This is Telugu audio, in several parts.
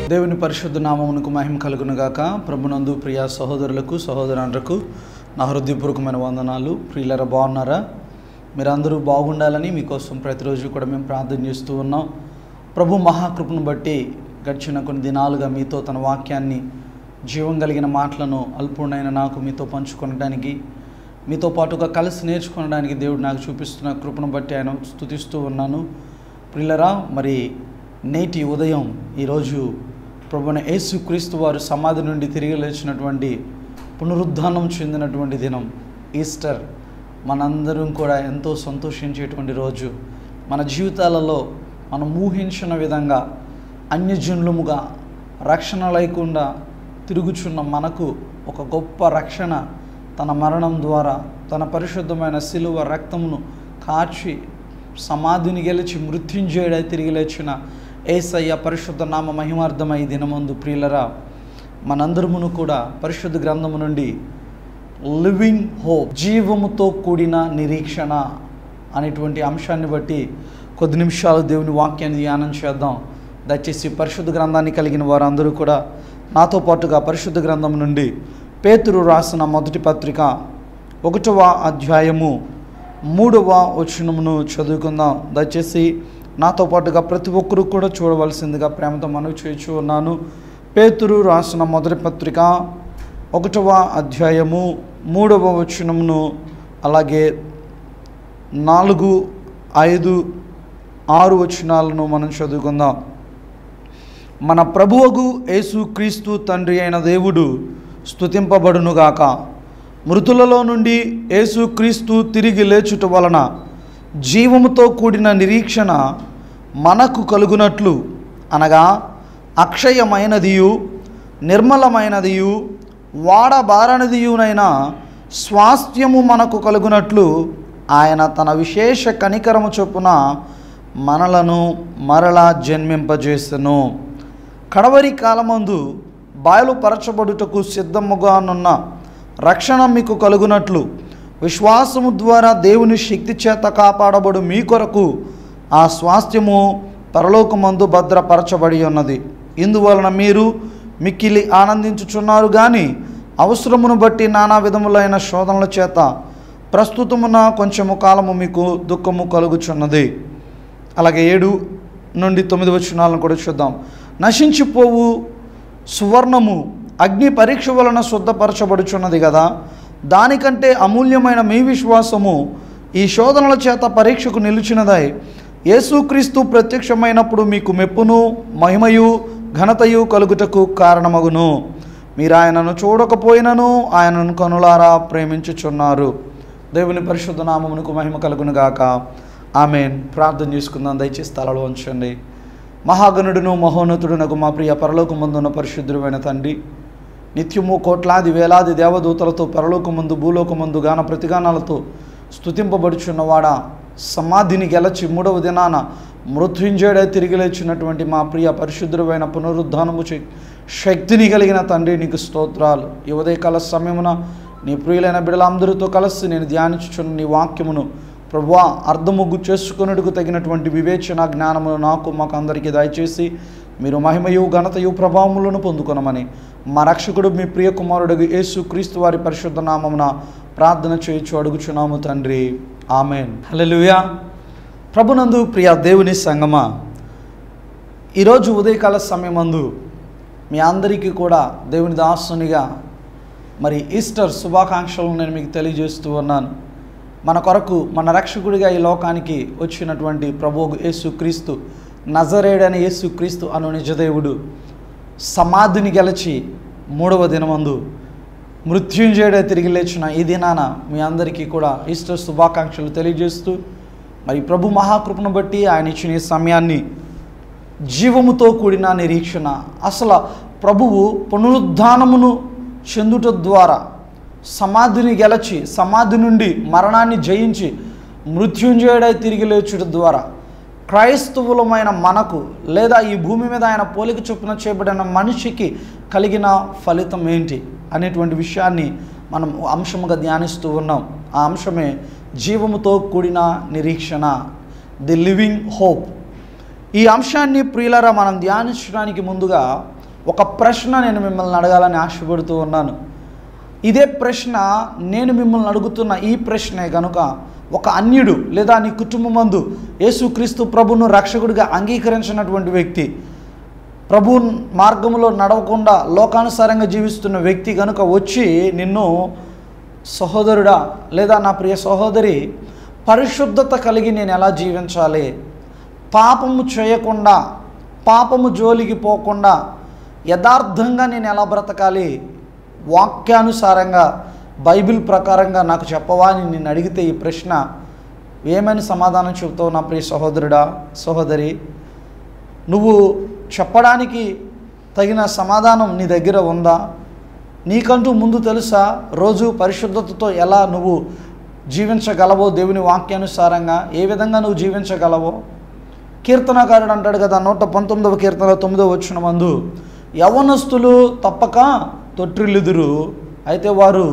దేవుని పరిశుద్ధ నామమునకు మహిమ కలుగునుగాక ప్రభునందు ప్రియ సహోదరులకు సహోదరులకు నా హృదయపూర్వకమైన వందనాలు ప్రియులర బాగున్నారా మీరందరూ బాగుండాలని మీకోసం ప్రతిరోజు కూడా మేము ప్రార్థన చేస్తూ ఉన్నాం ప్రభు మహాకృపను బట్టి గడిచిన కొన్ని దినాలుగా మీతో తన వాక్యాన్ని జీవం కలిగిన మాటలను అల్పుడైన నాకు మీతో పంచుకొనడానికి మీతో పాటుగా కలిసి నేర్చుకోవడానికి దేవుడు నాకు చూపిస్తున్న కృపను బట్టి ఆయన స్థుతిస్తూ ఉన్నాను ప్రిల్లరా మరి నేటి ఉదయం ఈరోజు ప్రభున యేసుక్రీస్తు వారు సమాధి నుండి తిరిగి లేచినటువంటి పునరుద్ధానం చెందినటువంటి దినం ఈస్టర్ మనందరం కూడా ఎంతో సంతోషించేటువంటి రోజు మన జీవితాలలో మనం ఊహించిన విధంగా అన్యజనులముగా రక్షణ లేకుండా తిరుగుచున్న మనకు ఒక గొప్ప రక్షణ తన మరణం ద్వారా తన పరిశుద్ధమైన శిలువ రక్తమును కాచి సమాధిని గెలిచి మృత్యుంజయుడై తిరిగి లేచిన ఏసయ్య పరిశుద్ధ నామ మహిమార్థమై దినమందు ప్రియులరా మనందరమును కూడా పరిశుద్ధ గ్రంథము నుండి లివింగ్ హోప్ జీవముతో కూడిన నిరీక్షణ అనేటువంటి అంశాన్ని బట్టి కొద్ది నిమిషాలు దేవుని వాక్యాన్ని ధ్యానం చేద్దాం దయచేసి పరిశుద్ధ గ్రంథాన్ని కలిగిన వారందరూ కూడా నాతో పాటుగా పరిశుద్ధ గ్రంథం నుండి పేతురు రాసిన మొదటి పత్రిక ఒకటవ అధ్యాయము మూడవ వచనమును చదువుకుందాం దయచేసి నాతో పాటుగా ప్రతి ఒక్కరూ కూడా చూడవలసిందిగా ప్రేమతో మనవి చేయించు ఉన్నాను పేతురు రాసిన మొదటి పత్రిక ఒకటవ అధ్యాయము మూడవ వచనమును అలాగే నాలుగు ఐదు ఆరు వచనాలను మనం చదువుకుందాం మన ప్రభువగు యేసుక్రీస్తు తండ్రి అయిన దేవుడు స్తుతింపబడునుగాక మృతులలో నుండి యేసుక్రీస్తు తిరిగి లేచుట వలన జీవముతో కూడిన నిరీక్షణ మనకు కలుగునట్లు అనగా అక్షయమైనదియు నిర్మలమైనదియు వాడబారనిదియునైన స్వాస్థ్యము మనకు కలుగునట్లు ఆయన తన విశేష కనికరము చొప్పున మనలను మరలా జన్మింపజేసెను కడవరి కాలమందు బయలుపరచబడుటకు సిద్ధముగానున్న రక్షణ మీకు కలుగునట్లు విశ్వాసము ద్వారా దేవుని శక్తి చేత కాపాడబడు మీ కొరకు ఆ స్వాస్థ్యము పరలోకమందు భద్రపరచబడి ఉన్నది ఇందువలన మీరు మిక్కిలి ఆనందించుచున్నారు కానీ అవసరమును బట్టి నానా విధములైన శోధనల చేత ప్రస్తుతమున కొంచెము కాలము మీకు దుఃఖము కలుగుచున్నది అలాగే ఏడు నుండి తొమ్మిది వచనాలను కూడా చూద్దాం నశించిపోవు సువర్ణము అగ్ని పరీక్ష వలన శుద్ధపరచబడుచున్నది కదా దానికంటే అమూల్యమైన మీ విశ్వాసము ఈ శోధనల చేత పరీక్షకు నిలిచినదై యేసుక్రీస్తు ప్రత్యక్షమైనప్పుడు మీకు మెప్పును మహిమయు ఘనతయు కలుగుటకు కారణమగును మీరు ఆయనను చూడకపోయినను ఆయనను కనులారా ప్రేమించుచున్నారు దేవుని పరిశుద్ధ నామమునకు మహిమ కలుగునుగాక ఆమెన్ ప్రార్థన చేసుకుందాం దయచేసి తలలో ఉంచండి మహాగణుడును మహోన్నతుడునకు మా ప్రియ పరలోకమందున్న పరిశుద్ధుడైన తండ్రి నిత్యము కోట్లాది వేలాది దేవదూతలతో పరలోకమందు భూలోకమందు గాన ప్రతిగానాలతో స్తుతింపబడుచున్నవాడా సమాధిని గెలచి మూడవ దినాన మృత్యుంజయుడై తిరిగి లేచినటువంటి మా ప్రియ పరిశుద్ధుడైన పునరుద్ధానము చే శక్తిని కలిగిన తండ్రి నీకు స్తోత్రాలు ఈ ఉదయకాల సమయమున నీ ప్రియులైన బిడలందరితో కలిసి నేను ధ్యానించుచున్న నీ వాక్యమును ప్రభువా అర్థముగ్గు చేసుకున్నట్టుకు తగినటువంటి వివేచన జ్ఞానమును నాకు మాకు అందరికీ దయచేసి మీరు మహిమయు ఘనతయు ప్రభావములను పొందుకొనమని మా రక్షకుడు మీ ప్రియ కుమారుడు యేసు క్రీస్తు వారి పరిశుద్ధ నామమున ప్రార్థన చేయొచ్చు అడుగుచున్నాము తండ్రి ఆమెన్ హల్లెలూయా ప్రభునందు ప్రియ దేవుని సంగమా ఈరోజు ఉదయకాల సమయమందు మీ అందరికీ కూడా దేవుని దాసునిగా మరి ఈస్టర్ శుభాకాంక్షలను నేను మీకు తెలియజేస్తూ ఉన్నాను మన కొరకు మన రక్షకుడిగా ఈ లోకానికి వచ్చినటువంటి ప్రభు యేసుక్రీస్తు నజరేడని యేసుక్రీస్తు అను నిజదేవుడు సమాధిని గెలిచి మూడవ దినమందు మృత్యుంజయుడే తిరిగి లేచిన ఈ దినాన మీ అందరికీ కూడా ఈస్టర్ శుభాకాంక్షలు తెలియజేస్తూ మరి ప్రభు మహాకృపను బట్టి ఆయన ఇచ్చిన ఈ సమయాన్ని జీవముతో కూడిన నిరీక్షణ అసలు ప్రభువు పునరుద్ధానమును చెందుట ద్వారా సమాధిని గెలచి సమాధి నుండి మరణాన్ని జయించి మృత్యుంజయుడై తిరిగి లేచుట ద్వారా క్రైస్తవులమైన మనకు లేదా ఈ భూమి మీద ఆయన పోలిక చొప్పున చేయబడిన మనిషికి కలిగిన ఫలితం ఏంటి అనేటువంటి విషయాన్ని మనం అంశముగా ధ్యానిస్తూ ఉన్నాం ఆ అంశమే జీవముతో కూడిన నిరీక్షణ ది లివింగ్ హోప్ ఈ అంశాన్ని ప్రియులరా మనం ధ్యానించడానికి ముందుగా ఒక ప్రశ్న నేను మిమ్మల్ని అడగాలని ఆశపడుతూ ఉన్నాను ఇదే ప్రశ్న నేను మిమ్మల్ని అడుగుతున్న ఈ ప్రశ్నే కనుక ఒక అన్యుడు లేదా నీ కుటుంబం మందు యేసుక్రీస్తు ప్రభును రక్షకుడిగా అంగీకరించినటువంటి వ్యక్తి ప్రభు మార్గంలో నడవకుండా లోకానుసారంగా జీవిస్తున్న వ్యక్తి కనుక వచ్చి నిన్ను సహోదరుడా లేదా నా ప్రియ సహోదరి పరిశుద్ధత కలిగి నేను ఎలా జీవించాలి పాపము చేయకుండా పాపము జోలికి పోకుండా యథార్థంగా నేను ఎలా బ్రతకాలి వాక్యానుసారంగా బైబిల్ ప్రకారంగా నాకు చెప్పవా అని నేను అడిగితే ఈ ప్రశ్న ఏమని సమాధానం చెబుతావు నా ప్రియ సహోదరుడా సహోదరి నువ్వు చెప్పడానికి తగిన సమాధానం నీ దగ్గర ఉందా నీకంటూ ముందు తెలుసా రోజు పరిశుద్ధతతో ఎలా నువ్వు జీవించగలవో దేవుని వాక్యానుసారంగా ఏ విధంగా నువ్వు జీవించగలవో కీర్తనకారుడు అంటాడు కదా నూట పంతొమ్మిదవ కీర్తన తొమ్మిదవ వచ్చిన మందు యవనస్తులు తప్పక తొట్టిల్లుదురు అయితే వారు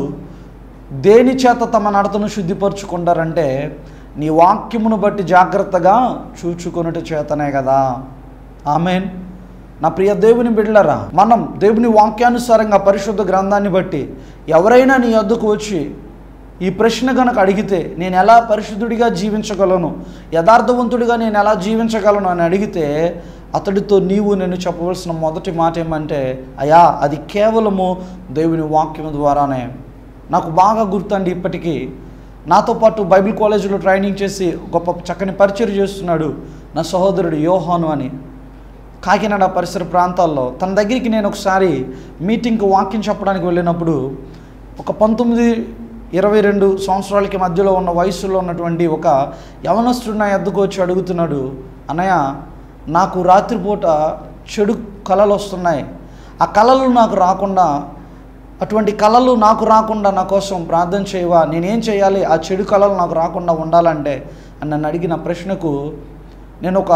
దేని చేత తమ నడతను శుద్ధిపరచుకుంటారంటే నీ వాక్యమును బట్టి జాగ్రత్తగా చూచుకొనుట చేతనే కదా ఆమెన్ నా ప్రియ దేవుని బిడ్డలరా మనం దేవుని వాక్యానుసారంగా పరిశుద్ధ గ్రంథాన్ని బట్టి ఎవరైనా నీ వద్దకు వచ్చి ఈ ప్రశ్న కనుక అడిగితే నేను ఎలా పరిశుద్ధుడిగా జీవించగలను యథార్థవంతుడిగా నేను ఎలా జీవించగలను అని అడిగితే అతడితో నీవు నేను చెప్పవలసిన మొదటి మాట ఏమంటే అయా అది కేవలము దేవుని వాక్యం ద్వారానే నాకు బాగా గుర్తండి ఇప్పటికీ నాతో పాటు బైబిల్ కాలేజీలో ట్రైనింగ్ చేసి గొప్ప చక్కని పరిచయం చేస్తున్నాడు నా సహోదరుడు యోహాను అని కాకినాడ పరిసర ప్రాంతాల్లో తన దగ్గరికి నేను ఒకసారి మీటింగ్కి వాక్యం చెప్పడానికి వెళ్ళినప్పుడు ఒక పంతొమ్మిది ఇరవై రెండు సంవత్సరాలకి మధ్యలో ఉన్న వయసులో ఉన్నటువంటి ఒక యవనస్తుడు నా ఎద్దుకు వచ్చి అడుగుతున్నాడు అన్నయ్య నాకు రాత్రిపూట చెడు కళలు వస్తున్నాయి ఆ కళలు నాకు రాకుండా అటువంటి కళలు నాకు రాకుండా నా కోసం ప్రార్థన చేయవా నేనేం చేయాలి ఆ చెడు కళలు నాకు రాకుండా ఉండాలంటే అని నన్ను అడిగిన ప్రశ్నకు నేను ఒక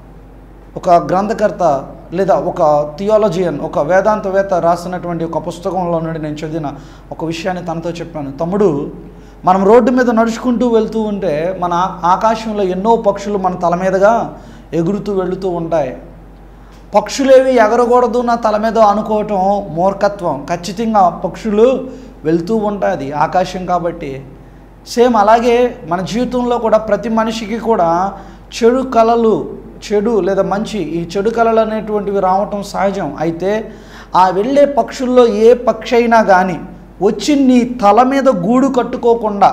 ఒక గ్రంథకర్త లేదా ఒక థియాలజియన్ ఒక వేదాంతవేత్త రాసినటువంటి ఒక పుస్తకంలో నుండి నేను చదివిన ఒక విషయాన్ని తనతో చెప్పాను తమ్ముడు మనం రోడ్డు మీద నడుచుకుంటూ వెళ్తూ ఉంటే మన ఆ- ఆకాశంలో ఎన్నో పక్షులు మన తల మీదుగా ఎగురుతూ వెళుతూ ఉంటాయి పక్షులేవి ఎగరకూడదు నా తల మీద అనుకోవటం మూర్ఖత్వం ఖచ్చితంగా పక్షులు వెళ్తూ ఉంటుంది ఆకాశం కాబట్టి సేమ్ అలాగే మన జీవితంలో కూడా ప్రతి మనిషికి కూడా చెడు కళలు చెడు లేదా మంచి ఈ చెడు కళలు అనేటువంటివి రావటం సహజం అయితే ఆ వెళ్ళే పక్షుల్లో ఏ పక్షి అయినా కానీ వచ్చి నీ తల మీద గూడు కట్టుకోకుండా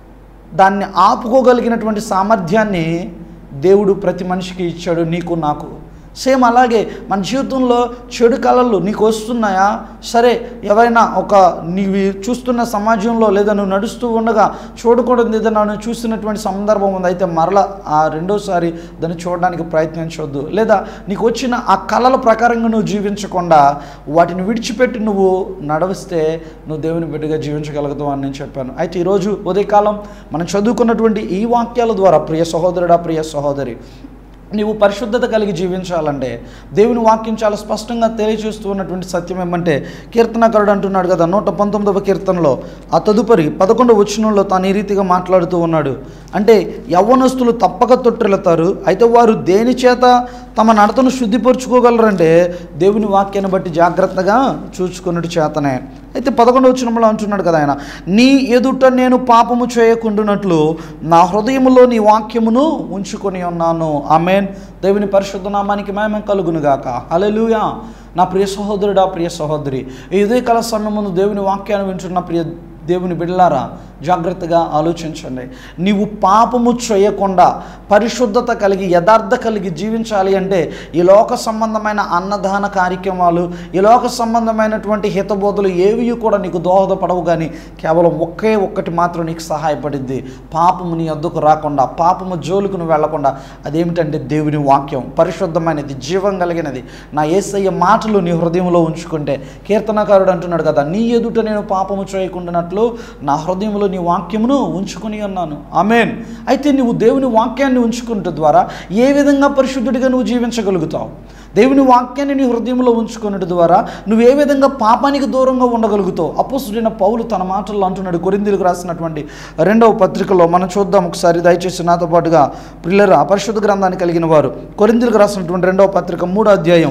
దాన్ని ఆపుకోగలిగినటువంటి సామర్థ్యాన్ని దేవుడు ప్రతి మనిషికి ఇచ్చాడు నీకు నాకు సేమ్ అలాగే మన జీవితంలో చెడు కళలు నీకు వస్తున్నాయా సరే ఎవరైనా ఒక నీవి చూస్తున్న సమాజంలో లేదా నువ్వు నడుస్తూ ఉండగా చూడకూడదు ఏదైనా నువ్వు చూస్తున్నటువంటి సందర్భం ఉంది అయితే మరలా ఆ రెండోసారి దాన్ని చూడడానికి ప్రయత్నించవద్దు లేదా నీకు వచ్చిన ఆ కళల ప్రకారంగా నువ్వు జీవించకుండా వాటిని విడిచిపెట్టి నువ్వు నడవస్తే నువ్వు దేవుని బిడ్డగా జీవించగలుగుతావు అని నేను చెప్పాను అయితే ఈరోజు ఉదయకాలం మనం చదువుకున్నటువంటి ఈ వాక్యాల ద్వారా ప్రియ సహోదరుడా ప్రియ సహోదరి నీవు పరిశుద్ధత కలిగి జీవించాలంటే దేవుని వాక్యం చాలా స్పష్టంగా తెలియజేస్తూ ఉన్నటువంటి సత్యం ఏమంటే కీర్తనకారుడు అంటున్నాడు కదా నూట పంతొమ్మిదవ కీర్తనలో ఆ తదుపరి పదకొండవ వచనంలో తాను ఈ రీతిగా మాట్లాడుతూ ఉన్నాడు అంటే యవ్వనస్తులు తప్పక తొట్టిల్లుతారు అయితే వారు దేని చేత తమ నడతను శుద్ధిపరచుకోగలరంటే దేవుని వాక్యాన్ని బట్టి జాగ్రత్తగా చూసుకున్నట్టు చేతనే అయితే పదకొండవ వచనంలో అంటున్నాడు కదా ఆయన నీ ఎదుట నేను పాపము చేయకుండానట్లు నా హృదయములో నీ వాక్యమును ఉంచుకొని ఉన్నాను ఆమెన్ దేవుని పరిశుద్ధ నామానికి మేమే కలుగునుగాక హల్లెలూయా నా ప్రియ సహోదరుడా ప్రియ సహోదరి ఈ ఉదయకాల సమయం ముందు దేవుని వాక్యాన్ని వింటున్న ప్రియ దేవుని బిడ్డలారా జాగ్రత్తగా ఆలోచించండి నీవు పాపము చేయకుండా పరిశుద్ధత కలిగి యథార్థ కలిగి జీవించాలి అంటే ఈ లోక సంబంధమైన అన్నదాన కార్యక్రమాలు ఈ లోక సంబంధమైనటువంటి హితబోధలు ఏవి కూడా నీకు దోహదపడవు కానీ కేవలం ఒకే ఒక్కటి మాత్రం నీకు సహాయపడిద్ది పాపము నీ వద్దకు రాకుండా పాపము జోలుకు నువ్వు వెళ్లకుండా అదేమిటంటే దేవుని వాక్యం పరిశుద్ధమైనది జీవం కలిగినది నా ఏసయ్య మాటలు నీ హృదయంలో ఉంచుకుంటే కీర్తనకారుడు అంటున్నాడు కదా నీ ఎదుట నేను పాపము చేయకుండానట్లు నా హృదయంలో నీ వాక్యమును ఉంచుకొని ఉన్నాను ఆమెన్ అయితే నువ్వు దేవుని వాక్యాన్ని ఉంచుకుంటే ద్వారా ఏ విధంగా పరిశుద్ధుడిగా నువ్వు జీవించగలుగుతావు దేవుని వాక్యాన్ని నీ హృదయంలో ఉంచుకున్నట్టు ద్వారా నువ్వు ఏ విధంగా పాపానికి దూరంగా ఉండగలుగుతావు అపోసుడైన పౌలు తన మాటల్లో అంటున్నాడు కొరిందీలకు రాసినటువంటి రెండవ పత్రికలో మనం చూద్దాం ఒకసారి దయచేసి నాతో పాటుగా పిల్లల పరిశుద్ధ గ్రంథాన్ని కలిగిన వారు కొరిందీలకు రాసినటువంటి రెండవ పత్రిక మూడో అధ్యాయం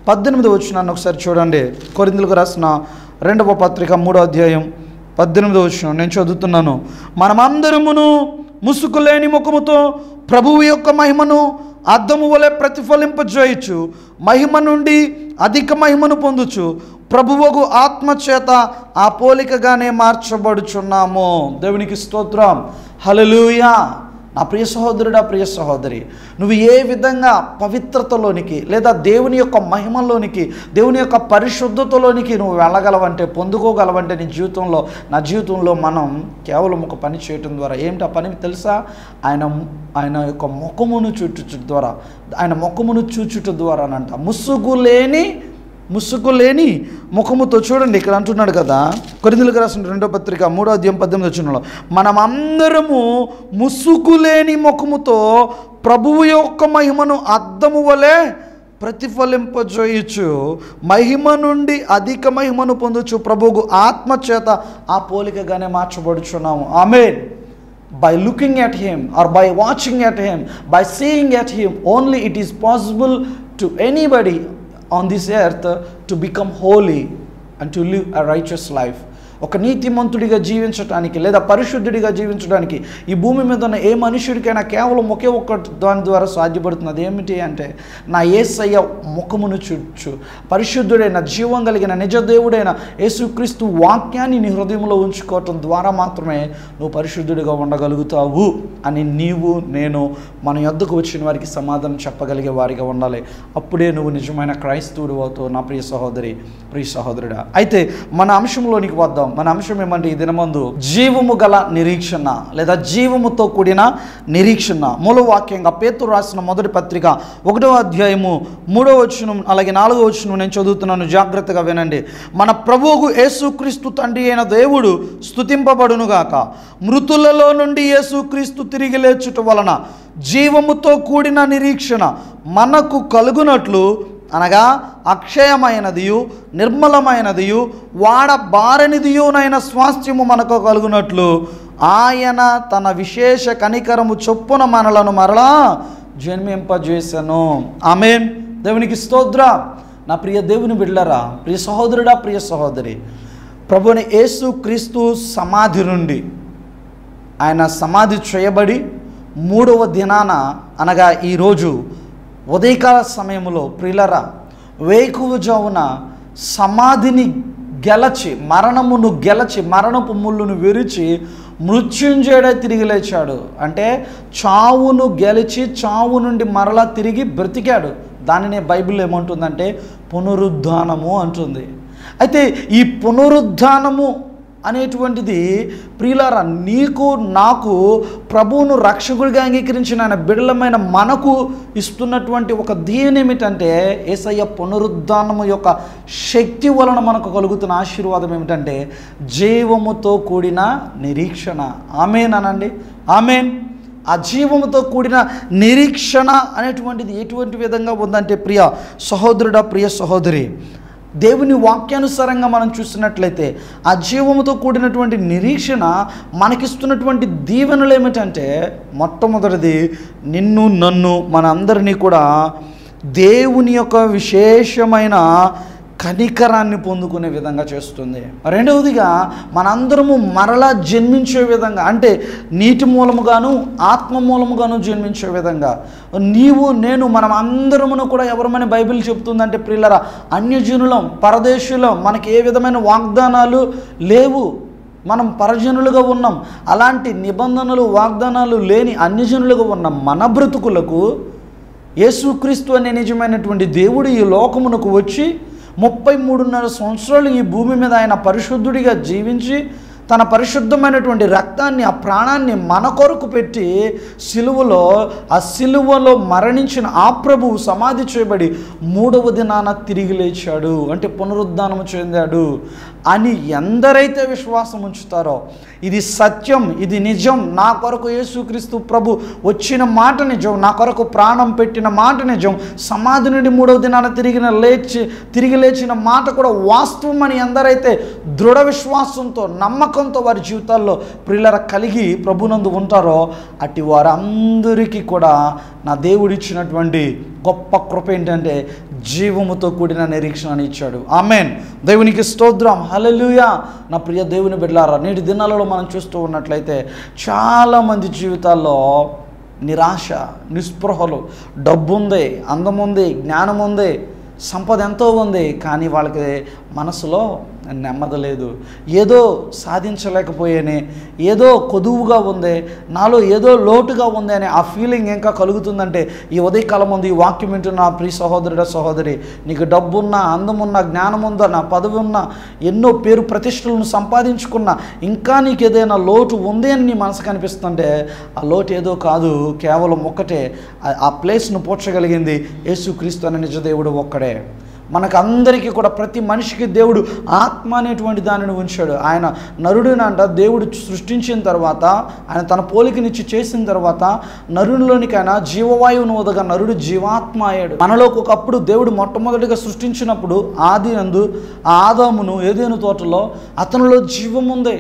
పద్దెనిమిది వచ్చినాన్ని ఒకసారి చూడండి కొరిందులకు రాసిన రెండవ పత్రిక మూడో అధ్యాయం పద్దెనిమిది వచ్చిన నేను చదువుతున్నాను మనమందరమును ముసుగులేని ముఖముతో ప్రభువు యొక్క మహిమను అద్దము వలె ప్రతిఫలింపజేయచ్చు మహిమ నుండి అధిక మహిమను పొందుచు ప్రభువగు ఆత్మ చేత ఆ పోలికగానే మార్చబడుచున్నాము దేవునికి స్తోత్రం హల్లెలూయా నా ప్రియ సహోదరుడా ప్రియ సహోదరి నువ్వు ఏ విధంగా పవిత్రతలోనికి లేదా దేవుని యొక్క మహిమలోనికి దేవుని యొక్క పరిశుద్ధతలోనికి నువ్వు వెళ్ళగలవంటే పొందుకోగలవంటే నీ జీవితంలో నా జీవితంలో మనం కేవలం ఒక పని చేయటం ద్వారా ఏమిటి ఆ పని తెలుసా ఆయన ఆయన యొక్క ముఖమును చూచుట ద్వారా ఆయన ముఖమును చూచుట ద్వారానంట ముసుగు లేని ముసుగు లేని ముఖముతో చూడండి ఇక్కడ అంటున్నాడు కదా కొరిందులకు రాసిన రెండో పత్రిక మూడో అధ్యాయం పద్దెనిమిది వచ్చినలో మనం అందరము ముసుగు లేని ముఖముతో ప్రభువు యొక్క మహిమను అద్దము వలె ప్రతిఫలింపజేయచ్చు మహిమ నుండి అధిక మహిమను పొందొచ్చు ప్రభువుకు ఆత్మ చేత ఆ పోలికగానే మార్చబడుచున్నాము amen by looking at him or by watching at him by seeing at him only it is possible to anybody on this earth to become holy and to live a righteous life ఒక నీతిమంతుడిగా జీవించడానికి లేదా పరిశుద్ధుడిగా జీవించడానికి ఈ భూమి మీద ఉన్న ఏ మనుషుడికైనా కేవలం ఒకే ఒక్క దాని ద్వారా సాధ్యపడుతుంది అదేమిటి అంటే నా ఏసయ్య ముఖమును చూచు పరిశుద్ధుడైన జీవం కలిగిన నిజ దేవుడైన యేసుక్రీస్తు వాక్యాన్ని నీ హృదయంలో ఉంచుకోవటం ద్వారా మాత్రమే నువ్వు పరిశుద్ధుడిగా ఉండగలుగుతావు అని నీవు నేను మన యొద్దకు వచ్చిన వారికి సమాధానం చెప్పగలిగే వారిగా ఉండాలి అప్పుడే నువ్వు నిజమైన క్రైస్తవుడు అవుతావు నా ప్రియ సహోదరి ప్రియ సహోదరుడా అయితే మన అంశంలోనికి వద్దాం మన అంశం ఏమంటే ఈ దినమందు జీవము గల నిరీక్షణ లేదా జీవముతో కూడిన నిరీక్షణ మూల వాక్యంగా పేతురు రాసిన మొదటి పత్రిక ఒకటో అధ్యాయము మూడో వచనం అలాగే నాలుగో వచనం నేను చదువుతున్నాను జాగ్రత్తగా వినండి మన ప్రభువుకు యేసుక్రీస్తు తండ్రి అయిన దేవుడు స్తుతింపబడునుగాక మృతులలో నుండి యేసుక్రీస్తు తిరిగి లేచుట వలన జీవముతో కూడిన నిరీక్షణ మనకు కలుగునట్లు అనగా అక్షయమైనదియు నిర్మలమైనదియు వాడబారనిదియునైన స్వాస్థ్యము మనకు కలుగునట్లు ఆయన తన విశేష కనికరము చొప్పున మనలను మరలా జన్మింపజేసను ఆమెన్ దేవునికి స్తోత్ర నా ప్రియ దేవుని బిడ్డలరా ప్రియ సహోదరుడా ప్రియ సహోదరి ప్రభుని యేసు క్రీస్తు సమాధి నుండి ఆయన సమాధి చేయబడి మూడవ దినాన అనగా ఈరోజు ఉదయకాల సమయంలో ప్రిలరా వేకువజామున సమాధిని గెలచి మరణమును గెలచి మరణపు ముళ్ళును విరిచి మృత్యుంజయుడై తిరిగి లేచాడు అంటే చావును గెలిచి చావు నుండి మరలా తిరిగి బ్రతికాడు దానినే బైబిల్ ఏమంటుందంటే పునరుద్ధానము అంటుంది అయితే ఈ పునరుద్ధానము అనేటువంటిది ప్రియులారా నీకు నాకు ప్రభువును రక్షకుడిగా అంగీకరించిన ఆయన బిడలమైన మనకు ఇస్తున్నటువంటి ఒక దీని ఏమిటంటే ఏసయ్య పునరుద్ధానము యొక్క శక్తి వలన మనకు కలుగుతున్న ఆశీర్వాదం ఏమిటంటే జీవముతో కూడిన నిరీక్షణ ఆమెన్ అనండి ఆమెన్ ఆ జీవముతో కూడిన నిరీక్షణ అనేటువంటిది ఎటువంటి విధంగా ఉందంటే ప్రియ సహోదరుడా ప్రియ సహోదరి దేవుని వాక్యానుసారంగా మనం చూసినట్లయితే ఆ జీవముతో కూడినటువంటి నిరీక్షణ మనకిస్తున్నటువంటి దీవెనలు ఏమిటంటే మొట్టమొదటిది నిన్ను నన్ను మనందరినీ కూడా దేవుని యొక్క విశేషమైన కనికరాన్ని పొందుకునే విధంగా చేస్తుంది రెండవదిగా మనందరము మరలా జన్మించే విధంగా అంటే నీటి మూలముగాను ఆత్మ మూలముగాను జన్మించే విధంగా నీవు నేను మనం అందరమును కూడా ఎవరమని బైబిల్ చెప్తుందంటే ప్రిల్లరా అన్యజనులం పరదేశులం మనకి ఏ విధమైన వాగ్దానాలు లేవు మనం పరజనులుగా ఉన్నాం అలాంటి నిబంధనలు వాగ్దానాలు లేని అన్యజనులుగా ఉన్న మన బ్రతుకులకు యేసుక్రీస్తు అనే నిజమైనటువంటి దేవుడు ఈ లోకమునకు వచ్చి ముప్పై మూడున్నర సంవత్సరాలు ఈ భూమి మీద ఆయన పరిశుద్ధుడిగా జీవించి తన పరిశుద్ధమైనటువంటి రక్తాన్ని ఆ ప్రాణాన్ని మన కొరకు పెట్టి సిలువలో ఆ సిలువలో మరణించిన ఆ ప్రభువు సమాధి చేయబడి మూడవ దినాన తిరిగి లేచాడు అంటే పునరుద్ధానము చెందాడు అని ఎందరైతే విశ్వాసం ఉంచుతారో ఇది సత్యం ఇది నిజం నా కొరకు యేసుక్రీస్తు ప్రభు వచ్చిన మాట నిజం నా కొరకు ప్రాణం పెట్టిన మాట నిజం సమాధి నుండి మూడవ దినాన తిరిగిన లేచి తిరిగి లేచిన మాట కూడా వాస్తవం అని ఎందరైతే దృఢ విశ్వాసంతో నమ్మకంతో వారి జీవితాల్లో ప్రిల్లర కలిగి ప్రభునందు ఉంటారో అట్టి వారందరికీ కూడా నా దేవుడిచ్చినటువంటి గొప్ప కృప ఏంటంటే జీవముతో కూడిన నిరీక్షణ ఇచ్చాడు ఆమెన్ దేవునికి స్తోత్రం హల్లెలూయా నా ప్రియ దేవుని బిడ్డలారా నేటి దినాలలో మనం చూస్తూ ఉన్నట్లయితే చాలామంది జీవితాల్లో నిరాశ నిస్పృహలు డబ్బు ఉంది అందం ఉంది జ్ఞానం ఉంది సంపద ఎంతో ఉంది కానీ వాళ్ళకి మనసులో నెమ్మది లేదు ఏదో సాధించలేకపోయానే ఏదో కొదువుగా ఉంది నాలో ఏదో లోటుగా ఉంది అనే ఆ ఫీలింగ్ ఇంకా కలుగుతుందంటే ఈ ఉదయకాలం ముందు ఈ వాక్యం వింటున్న నా ప్రియ సహోదరుడ సహోదరి నీకు డబ్బున్నా అందమున్నా జ్ఞానం ఉందా నా పదవి ఉన్నా ఎన్నో పేరు ప్రతిష్టలను సంపాదించుకున్నా ఇంకా నీకు ఏదైనా లోటు ఉంది అని నీ మనసు కనిపిస్తుంటే ఆ లోటు ఏదో కాదు కేవలం ఒక్కటే ఆ- ఆ ప్లేస్ను పోడ్చగలిగింది యేసుక్రీస్తు అనే నిజదేవుడు ఒక్కడే మనకు అందరికీ కూడా ప్రతి మనిషికి దేవుడు ఆత్మ అనేటువంటి దానిని ఉంచాడు ఆయన నరుడినంట దేవుడు సృష్టించిన తర్వాత ఆయన తన పోలికనిచ్చి చేసిన తర్వాత నరునిలోనికైనా జీవవాయువును వదగా నరుడు జీవాత్మ అయ్యాడు మనలోకి ఒకప్పుడు దేవుడు మొట్టమొదటిగా సృష్టించినప్పుడు ఆది అందు ఆ ఆదామును ఏదేను తోటలో అతనిలో జీవముంది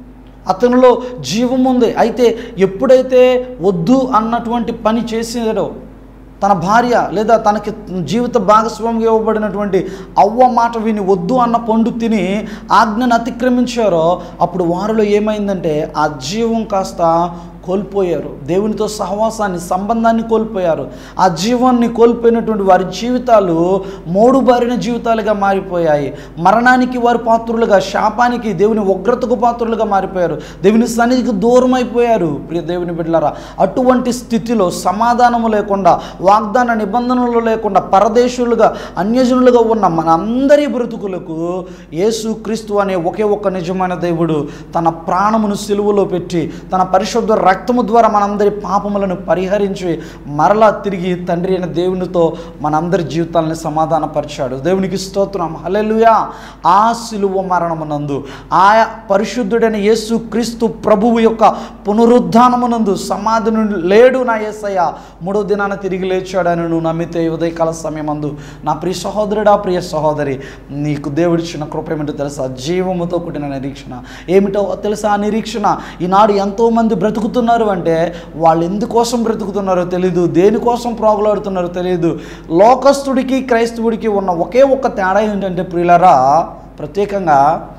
అతనిలో జీవం ఉంది అయితే ఎప్పుడైతే వద్దు అన్నటువంటి పని చేసాడో తన భార్య లేదా తనకి జీవిత భాగస్వామిగా ఇవ్వబడినటువంటి అవ్వ మాట విని వద్దు అన్న పండు తిని ఆజ్ఞను అతిక్రమించారో అప్పుడు వారిలో ఏమైందంటే ఆ జీవం కాస్త కోల్పోయారు దేవునితో సహవాసాన్ని సంబంధాన్ని కోల్పోయారు ఆ జీవాన్ని కోల్పోయినటువంటి వారి జీవితాలు మోడు బారిన జీవితాలుగా మారిపోయాయి మరణానికి వారు పాత్రులుగా శాపానికి దేవుని ఉగ్రతకు పాత్రులుగా మారిపోయారు దేవుని సన్నిధికి దూరం అయిపోయారు ప్రియ దేవుని బిడ్డలారా అటువంటి స్థితిలో సమాధానము లేకుండా వాగ్దాన నిబంధనలు లేకుండా పరదేశులుగా అన్యజనులుగా ఉన్న మనందరి బ్రతుకులకు యేసు క్రీస్తు అనే ఒకే ఒక్క నిజమైన దేవుడు తన ప్రాణమును సిలువలో పెట్టి తన పరిశుద్ధ రక్తము ద్వారా మనందరి పాపములను పరిహరించి మరలా తిరిగి తండ్రి అయిన దేవునితో మనందరి జీవితాలని సమాధానపరిచాడు దేవునికి స్తోత్రం హల్లెలూయా ఆ సిలువ మరణమునందు ఆయా పరిశుద్ధుడైన యేసు క్రీస్తు ప్రభువు యొక్క పునరుద్ధానమునందు సమాధి నుండి లేడు నా యేసయ్య మూడో దినాన తిరిగి లేచాడని నువ్వు నమ్మితే ఈ ఉదయకాల సమయమందు నా ప్రియ సహోదరుడా ప్రియ సహోదరి నీకు దేవుడిచ్చిన కృప ఏమిటో తెలుసా జీవముతో కూడిన నిరీక్షణ ఏమిటో తెలుసా ఆ నిరీక్షణ ఈనాడు ఎంతోమంది బ్రతుకుతున్నారు అంటే వాళ్ళు ఎందుకోసం బ్రతుకుతున్నారో తెలియదు దేనికోసం ప్రోగలాడుతున్నారో తెలియదు లోకస్తుడికి క్రైస్తవుడికి ఉన్న ఒకే ఒక్క తేడా ఏంటంటే ప్రియులరా ప్రత్యేకంగా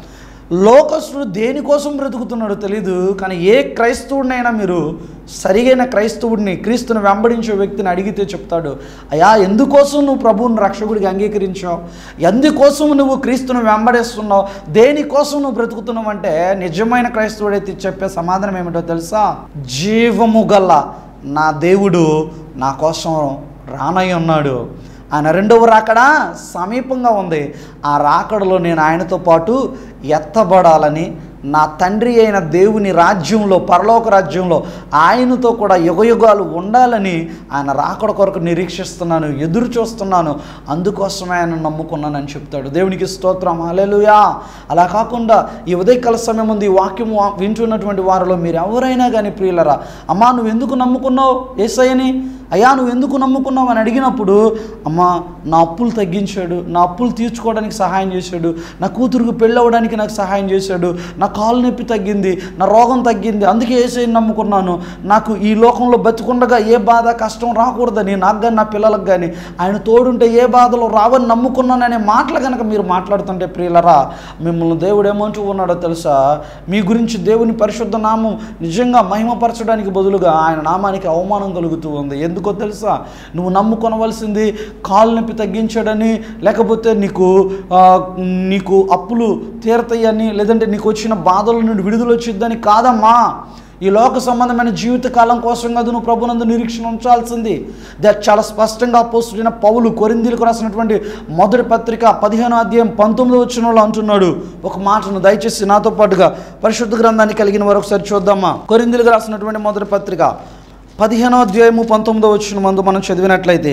లోకస్తుడు దేనికోసం బ్రతుకుతున్నాడో తెలీదు కానీ ఏ క్రైస్తవుడినైనా మీరు సరిగైన క్రైస్తవుడిని క్రీస్తుని వెంబడించే వ్యక్తిని అడిగితే చెప్తాడు అయ్యా ఎందుకోసం నువ్వు ప్రభువుని రక్షకుడికి అంగీకరించావు ఎందుకోసం నువ్వు క్రీస్తుని వెంబడిస్తున్నావు దేనికోసం నువ్వు బ్రతుకుతున్నావు అంటే నిజమైన క్రైస్తవుడైతే చెప్పే సమాధానం ఏమిటో తెలుసా జీవము గల నా దేవుడు నా కోసం రానై ఉన్నాడు ఆయన రెండవ రాకడ సమీపంగా ఉంది ఆ రాకడలో నేను ఆయనతో పాటు ఎత్తబడాలని నా తండ్రి అయిన దేవుని రాజ్యంలో పరలోక రాజ్యంలో ఆయనతో కూడా యుగయుగాలు ఉండాలని ఆయన రాకడ కొరకు నిరీక్షిస్తున్నాను ఎదురు చూస్తున్నాను అందుకోసమే ఆయన నమ్ముకున్నానని చెప్తాడు దేవునికి స్తోత్రం హల్లెలూయా అలా కాకుండా ఈ ఉదయకాల సమయం ఉంది ఈ వాక్యం వా- వింటున్నటువంటి వారిలో మీరు ఎవరైనా కానీ ప్రియులరా అమ్మా నువ్వు ఎందుకు నమ్ముకున్నావు ఏసయ్యని అయ్యా నువ్వు ఎందుకు నమ్ముకున్నావు అని అడిగినప్పుడు అమ్మా నా అప్పులు తగ్గించాడు నా అప్పులు తీర్చుకోవడానికి సహాయం చేశాడు నా కూతురుకు పెళ్ళి అవ్వడానికి నాకు సహాయం చేశాడు నా కాలు నొప్పి తగ్గింది నా రోగం తగ్గింది అందుకే ఏసైని నమ్ముకున్నాను నాకు ఈ లోకంలో బతికుండగా ఏ బాధ కష్టం రాకూడదని నాకు కానీ నా పిల్లలకు కానీ ఆయన తోడుంటే ఏ బాధలు రావని నమ్ముకున్నాను అనే మాటలు కనుక మీరు మాట్లాడుతుంటే ప్రియులరా మిమ్మల్ని దేవుడు ఏమంటూ ఉన్నాడో తెలుసా మీ గురించి దేవుని పరిశుద్ధ నామం నిజంగా మహిమపరచడానికి బదులుగా ఆయన నామానికి అవమానం కలుగుతూ ఉంది ఎందుకో తెలుసా నువ్వు నమ్ముకొనవలసింది కాలు నొప్పి తగ్గించాడని లేకపోతే నీకు ఆ, నీకు అప్పులు తీరతాయని లేదంటే నీకు వచ్చిన బాధల నుండి విడుదల వచ్చిద్దని కాదమ్మా ఈ లోక సంబంధమైన జీవితకాలం కోసం కాదు నువ్వు ప్రభునందు నిరీక్షణ ఉంచాల్సింది దట్ చాలా స్పష్టంగా పోస్తున్న పౌలు కొరిందీలకు రాసినటువంటి మొదటి పత్రిక పదిహేనో అధ్యాయం పంతొమ్మిది వచ్చిన వాళ్ళు అంటున్నాడు ఒక మాటను దయచేసి నాతో పాటుగా పరిశుద్ధ గ్రంథాన్ని కలిగిన వారు ఒకసారి చూద్దామా కొరిందీలకు రాసినటువంటి మొదటి పత్రిక పదిహేనో అధ్యాయము పంతొమ్మిదో వచ్చిన మందు మనం చదివినట్లయితే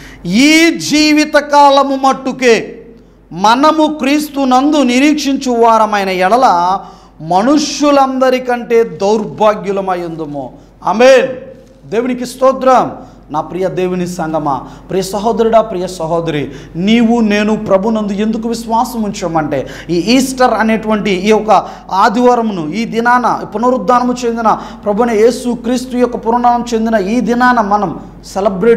ఈ జీవితకాలము మట్టుకే మనము క్రీస్తునందు నిరీక్షించు వారమైన ఎడల మనుష్యులందరికంటే దౌర్భాగ్యులమయ్యుందుము ఆమేన్ దేవునికి స్తోత్రం నా ప్రియ దేవుని సంగమా ప్రియ సహోదరుడా ప్రియ సహోదరి నీవు నేను ప్రభునందు ఎందుకు విశ్వాసం ఉంచామంటే ఈ ఈస్టర్ అనేటువంటి ఈ యొక్క ఆదివారమును ఈ దినాన పునరుద్ధానము చెందిన ప్రభుని యేసు క్రీస్తు యొక్క పునరుద్ధానం చెందిన ఈ దినాన మనం సెలబ్రేట్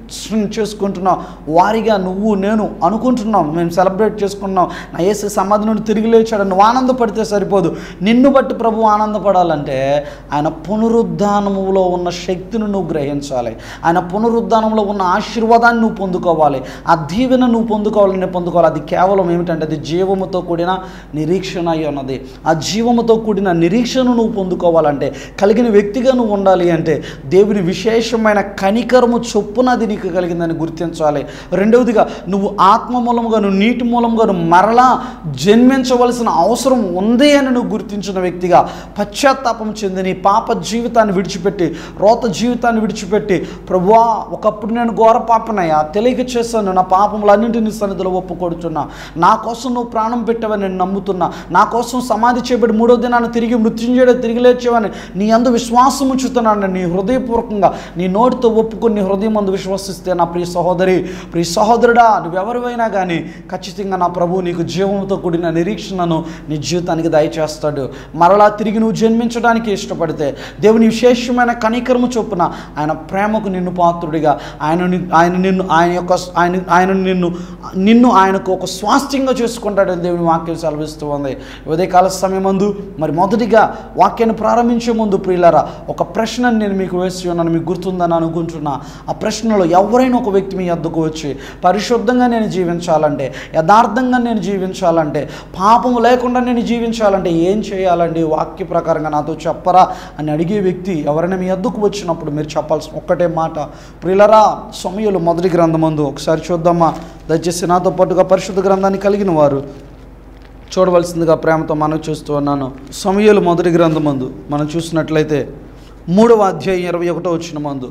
చేసుకుంటున్నాం వారిగా నువ్వు నేను అనుకుంటున్నాం మేము సెలబ్రేట్ చేసుకున్నాం నా యేసు సమాధి నుండి తిరిగి లేచాడు నువ్వు ఆనందపడితే సరిపోదు నిన్ను బట్టి ప్రభు ఆనందపడాలంటే ఆయన పునరుద్ధానములో ఉన్న శక్తిని నువ్వు గ్రహించాలి ఆయన పునరుద్ధానంలో ఉన్న ఆశీర్వాదాన్ని నువ్వు పొందుకోవాలి ఆ దీవెన నువ్వు పొందుకోవాలి నేను పొందుకోవాలి అది కేవలం ఏమిటంటే అది జీవముతో కూడిన నిరీక్షణ అయి ఉన్నది ఆ జీవముతో కూడిన నిరీక్షణ నువ్వు పొందుకోవాలంటే కలిగిన వ్యక్తిగా నువ్వు ఉండాలి అంటే దేవుని విశేషమైన కనికరము చొప్పున అది నీకు కలిగిందని గుర్తించాలి రెండవదిగా నువ్వు ఆత్మ మూలముగా నువ్వు నీటి మూలముగా నువ్వు మరలా జన్మించవలసిన అవసరం ఉంది అని నువ్వు గుర్తించిన వ్యక్తిగా పశ్చాత్తాపం చెంది నీ పాప జీవితాన్ని విడిచిపెట్టి రోత జీవితాన్ని విడిచిపెట్టి ప్రభువా ఒకప్పుడు నేను ఘోర పాపనయ్యా తెలియక చేశాను నా పాపములన్నింటినీ సన్నిధిలో ఒప్పుకొడుతున్నా నా కోసం నువ్వు ప్రాణం పెట్టావని నేను నమ్ముతున్నా నా కోసం సమాధి చేయబడి మూడో దినాన్ని తిరిగి మృత్యుంజయుడు తిరిగి లేచావని నీ అందు విశ్వాసం ఉంచుతున్నాను నీ హృదయపూర్వకంగా నీ నోటితో ఒప్పుకొని నీ హృదయం అందు విశ్వసిస్తే నా ప్రియ సహోదరి ప్రియ సహోదరుడా నువ్వెవరివైనా కానీ ఖచ్చితంగా నా ప్రభు నీకు జీవంతో కూడిన నిరీక్షణను నీ జీవితానికి దయచేస్తాడు మరలా తిరిగి నువ్వు జన్మించడానికి ఇష్టపడితే దేవుని విశేషమైన కనికరము చొప్పున ఆయన ప్రేమకు నిన్ను పాత్రుడిగా ఆయన ని- ఆయన నిన్ను ఆయన యొక్క ఆయన ఆయన నిన్ను నిన్ను ఆయనకు ఒక స్వాస్థ్యంగా చేసుకుంటాడని దేవుని వాక్యం సెలవిస్తూ ఉంది ఉదయకాల సమయం ముందు మరి మొదటిగా వాక్యాన్ని ప్రారంభించే ముందు ప్రియులారా ఒక ప్రశ్నను నేను మీకు వేసి ఉన్నాను మీకు గుర్తుందని అనుకుంటున్నా ఆ ప్రశ్నలో ఎవరైనా ఒక వ్యక్తి మీ వద్దకు వచ్చి పరిశుద్ధంగా నేను జీవించాలంటే యథార్థంగా నేను జీవించాలంటే పాపము లేకుండా నేను జీవించాలంటే ఏం చేయాలండి వాక్య ప్రకారంగా నాతో చెప్పరా అని అడిగే వ్యక్తి ఎవరైనా మీ వద్దకు వచ్చినప్పుడు మీరు చెప్పాల్సిన ఒక్కటే మాట ప్రియులరా సమయలు మొదటి గ్రంథమందు ఒకసారి చూద్దామా దయచేసి నాతో పాటుగా పరిశుద్ధ గ్రంథాన్ని కలిగిన వారు చూడవలసిందిగా ప్రేమతో మనం చూస్తూ ఉన్నాను సమయలు మొదటి గ్రంథమందు మనం చూసినట్లయితే మూడవ అధ్యాయం ఇరవై ఒకటో వచ్చిన మందు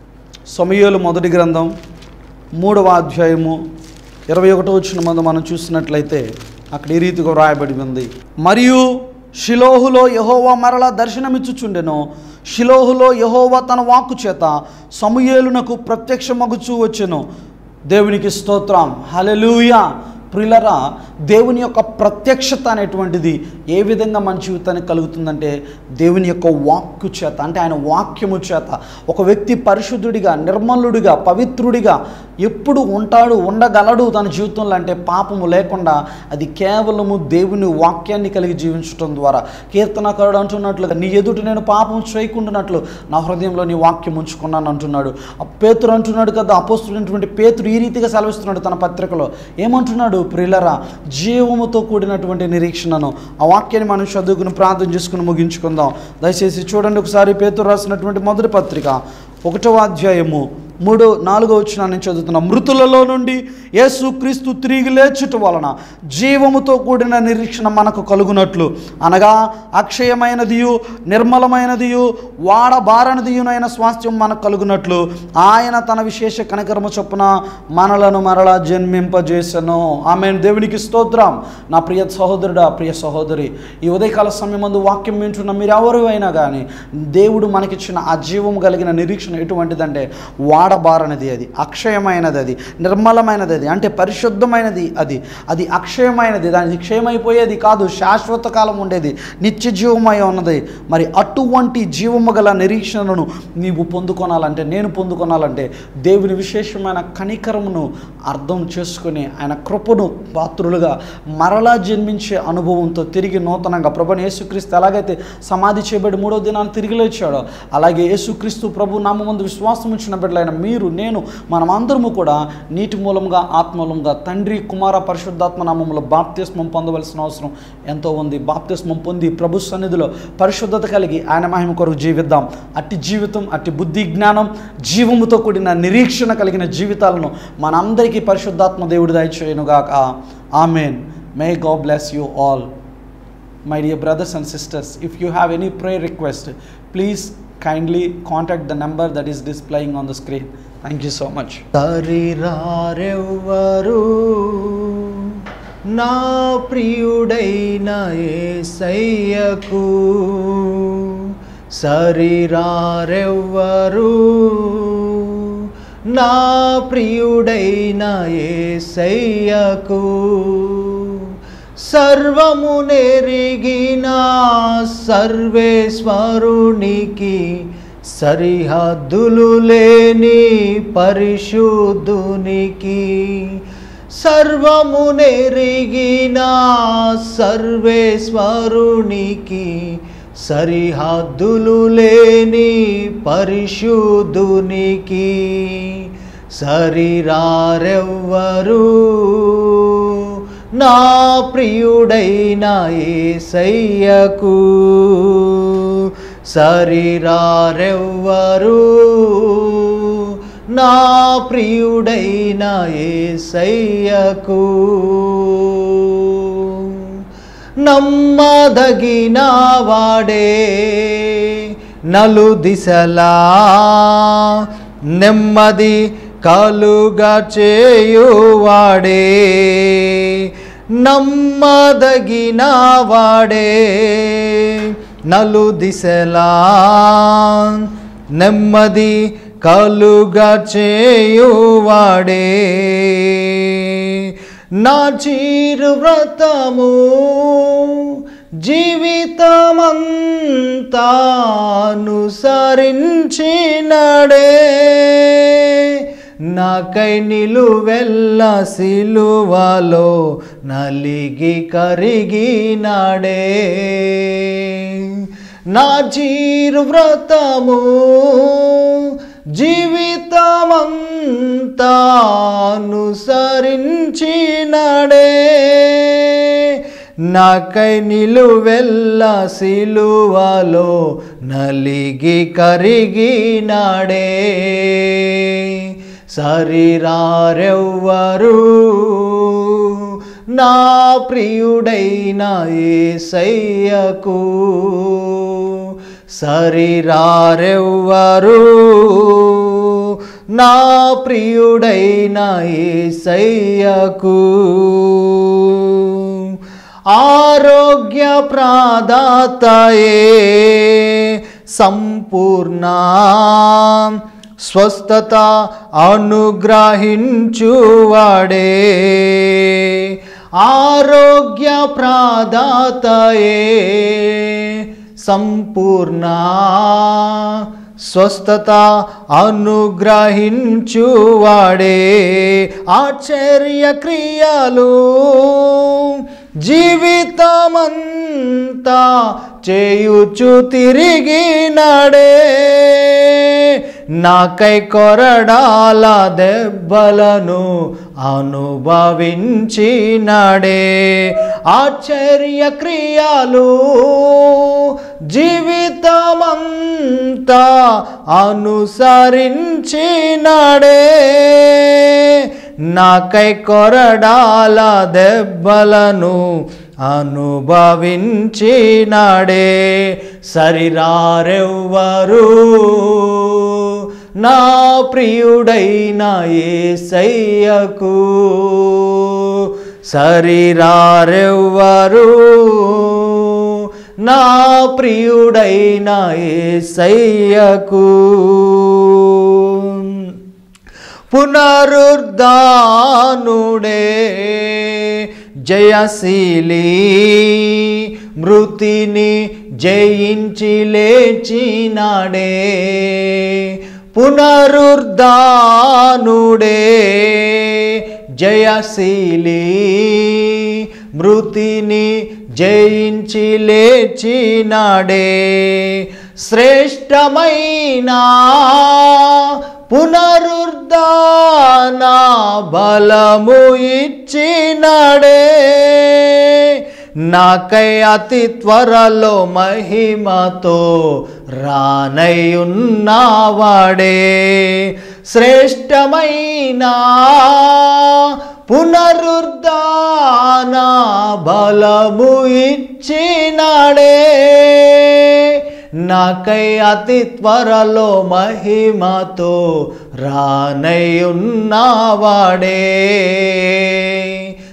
సమయలు మొదటి గ్రంథం మూడవ అధ్యాయము ఇరవై ఒకటో వచ్చిన మందు మనం చూసినట్లయితే అక్కడ ఈ రీతిగా వ్రాయబడి ఉంది మరియు షిలోహులో యహోవా మరల దర్శనమిచ్చుచుండెను షిలోహులో యహోవా తన వాక్కు చేత సమూయేలునకు ప్రత్యక్షమగుచూ వచ్చెను దేవునికి స్తోత్రం హల్లెలూయా ప్రిలరా దేవుని యొక్క ప్రత్యక్షత అనేటువంటిది ఏ విధంగా మన జీవితానికి కలుగుతుందంటే దేవుని యొక్క వాక్కు చేత అంటే ఆయన వాక్యము చేత ఒక వ్యక్తి పరిశుద్ధుడిగా నిర్మలుడిగా పవిత్రుడిగా ఎప్పుడు ఉంటాడు ఉండగలడు తన జీవితంలో అంటే పాపము లేకుండా అది కేవలము దేవుని వాక్యాన్ని కలిగి జీవించడం ద్వారా కీర్తనకారుడు అంటున్నట్లుగా నీ ఎదుట నేను పాపం చేయకుండానట్లు నా హృదయంలో నీ వాక్యం ఉంచుకున్నాను అంటున్నాడు ఆ పేతురు అంటున్నాడు కదా అపోస్తున్నటువంటి పేతురు ఈ రీతిగా సెలవిస్తున్నాడు తన పత్రికలో ఏమంటున్నాడు ప్రిలరా జీవముతో కూడినటువంటి నిరీక్షణను ఆ వాక్యాన్ని మనం చదువుకుని ప్రార్థన చేసుకుని ముగించుకుందాం దయచేసి చూడండి ఒకసారి పేతురు రాసినటువంటి మొదటి పత్రిక ఒకటవ అధ్యాయము మూడో నాలుగో వచ్చిన నేను చదువుతున్నా మృతులలో నుండి యేసుక్రీస్తు తిరిగి లేచుట వలన జీవముతో కూడిన నిరీక్షణ మనకు కలుగునట్లు అనగా అక్షయమైనదియు నిర్మలమైనదియు వాడబారనిదియునైన స్వాస్థ్యం మనకు కలుగునట్లు ఆయన తన విశేష కనికరము చొప్పున మనలను మరలా జన్మింపజేసను ఆమె దేవునికి స్తోత్రం నా ప్రియ సహోదరుడా ప్రియ సహోదరి ఈ ఉదయకాల సమయం ముందు వాక్యం వింటున్న మీరు ఎవరు అయినా కానీ దేవుడు మనకిచ్చిన ఆ జీవం కలిగిన నిరీక్షణ ఎటువంటిదంటే వాడబారనిది అది అక్షయమైనది అది నిర్మలమైనది అది అంటే పరిశుద్ధమైనది అది అది అక్షయమైనది దానికి క్షయమైపోయేది కాదు శాశ్వత కాలం ఉండేది నిత్య జీవమై ఉన్నది మరి అటువంటి జీవము గల నిరీక్షణను నీవు పొందుకొనాలంటే నేను పొందుకొనాలంటే దేవుని విశేషమైన కనికరమును అర్థం చేసుకొని ఆయన కృపను పాత్రులుగా మరలా జన్మించే అనుభవంతో తిరిగి నూతనంగా ప్రభుని యేసుక్రీస్తు ఎలాగైతే సమాధి చేయబడి మూడో దినాన్ని తిరిగి లేచాడో అలాగే యేసుక్రీస్తు ప్రభు నామందు విశ్వాసం ఉంచిన బిడ్డలైన మీరు నేను మనం అందరము కూడా నీటి మూలంగా ఆత్మూలంగా తండ్రి కుమార పరిశుద్ధాత్మ నామంలో బాప్తిస్మం పొందవలసిన అవసరం ఎంతో ఉంది బాప్తిస్మం పొంది ప్రభు సన్నిధిలో పరిశుద్ధత కలిగి ఆయన మహిమ కొరకు జీవిద్దాం అట్టి జీవితం అట్టి బుద్ధి జ్ఞానం జీవముతో కూడిన నిరీక్షణ కలిగిన జీవితాలను మనందరికీ పరిశుద్ధాత్మ దేవుడి దయచేయనుగాక amen may God bless you all My dear brothers and sisters, if you have any prayer request, please kindly contact the number that is displaying on the screen. Thank you so much. తరిరారెవ్వరు నా ప్రియుడైన ఏసయ్యకు సరిరారెవ్వరు నా ప్రియుడైన ఏసయ్యకు సర్వము నెరిగిన సర్వేశ్వరునికి సరిహద్దులు లేని పరిశుద్ధునికి సర్వము నెరిగిన సర్వేశ్వరునికి సరిహద్దులు లేని పరిశుద్ధునికి శరీరారెవ్వరు నా ప్రియుడైన ఏసయ్యకు శరీరారెవ్వరు నా ప్రియుడైన ఏసయ్యకు నమ్మదగిన వాడే నలు దిశలా నెమ్మది కలుగా చేయువాడే నమ్మదగిన వాడే నలు దిశలా నెమ్మది కలుగా చేయువాడే నా చీరు వ్రతము జీవితమంతా అనుసరించినడే నాకై నిలువెల్ల సిలువలో నలిగి కరిగినాడే నా చీరు వ్రతము జీవితమంతా అనుసరించినడే నాకై నిలువెల్ల సిలువలో నలిగి కరిగినాడే శరీరారెవ్వరు నా ప్రియుడైన ఏసయ్యకు శరీరారెవ్వరు నా ప్రియుడైన ఏసయ్యకు ఆరోగ్య ప్రాదాతయే సంపూర్ణ స్వస్థత అనుగ్రహించువాడే ఆరోగ్య ప్రాదాతయే సంపూర్ణ స్వస్థత అనుగ్రహించువాడే ఆశ్చర్య క్రియలు జీవితమంతా చేయుచు తిరిగినడే నాకై కొరడాల దెబ్బలను అనుభవించినడే ఆశ్చర్య క్రియలు జీవితమంతా అనుసరించినడే నాకై కొరడాల దెబ్బలను అనుభవించినాడే శరీరారెవ్వరు నా ప్రియుడైన ఏసయ్యకు శరీరారెవ్వరు నా ప్రియుడైన ఏసయ్యకు పునరుద్ధానుడే జయశీలి మృతిని జయించి లేచినాడే పునరుద్ధానుడే జయశీలి మృతిని జయించి లేచినాడే శ్రేష్టమైన పునరుద్ధాన బలము ఇచ్చినాడే నాకై అతి త్వరలో మహిమతో రానయ్యున్నవాడే శ్రేష్టమైన పునరుద్ధాన బలము ఇచ్చినాడే నాకై అతి త్వరలో మహిమతో రానయ్యున్నవాడే